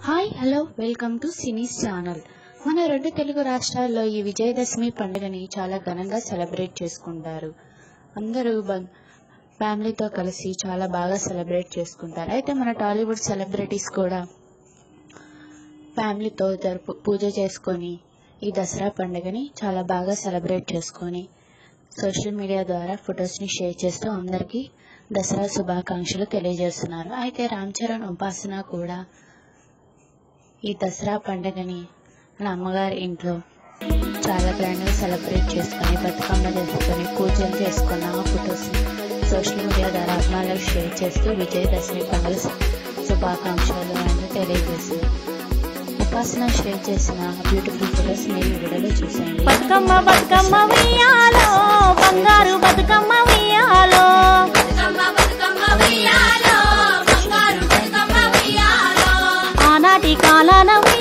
hi hello welcome to సినీస్ channel మన రెండు తెలుగు రాష్ట్రాల్లో ఈ విజయదశమి పండుగని చాలా ఘనంగా సెలబ్రేట్ చేసుకుంటారు అందరూ బ- ఫ్యామిలీతో కలిసి చాలా బాగా సెలబ్రేట్ చేసుకుంటారు అయితే మన టాలీవుడ్ సెలబ్రిటీస్ కూడా ఫ్యామిలీతో జరుపు పూజ చేసుకొని ఈ దసరా పండుగని చాలా బాగా సెలబ్రేట్ చేసుకొని సోషల్ మీడియా ద్వారా ఫొటోస్ని షేర్ చేస్తూ అందరికీ దసరా శుభాకాంక్షలు తెలియజేస్తున్నారు అయితే రామ్ చరణ్ ఉపాసన కూడా ఈ దసరా పండుగని వాళ్ళ అమ్మగారి ఇంట్లో చాలా గ్రాండ్గా సెలబ్రేట్ చేసుకొని బతుకమ్మ చేసుకొని పూజలు చేసుకున్న ఆ ఫొటోస్ని సోషల్ మీడియా ద్వారా అభిమానులకు షేర్ చేస్తూ విజయదశమి పండుగ శు- శుభాకాంక్షలు అని తెలియజేసింది ఉపాసన షేర్ చేసిన బ్యూటిఫుల్ ఫొటోస్ మీరు ఈ వీడియోలో చూసేయండి బతుకమ్మ బతుకమ్మ ఉయ్యాలో బంగారు బతుకమ్మ ఉయ్యాలో ఆనాటి కాలాన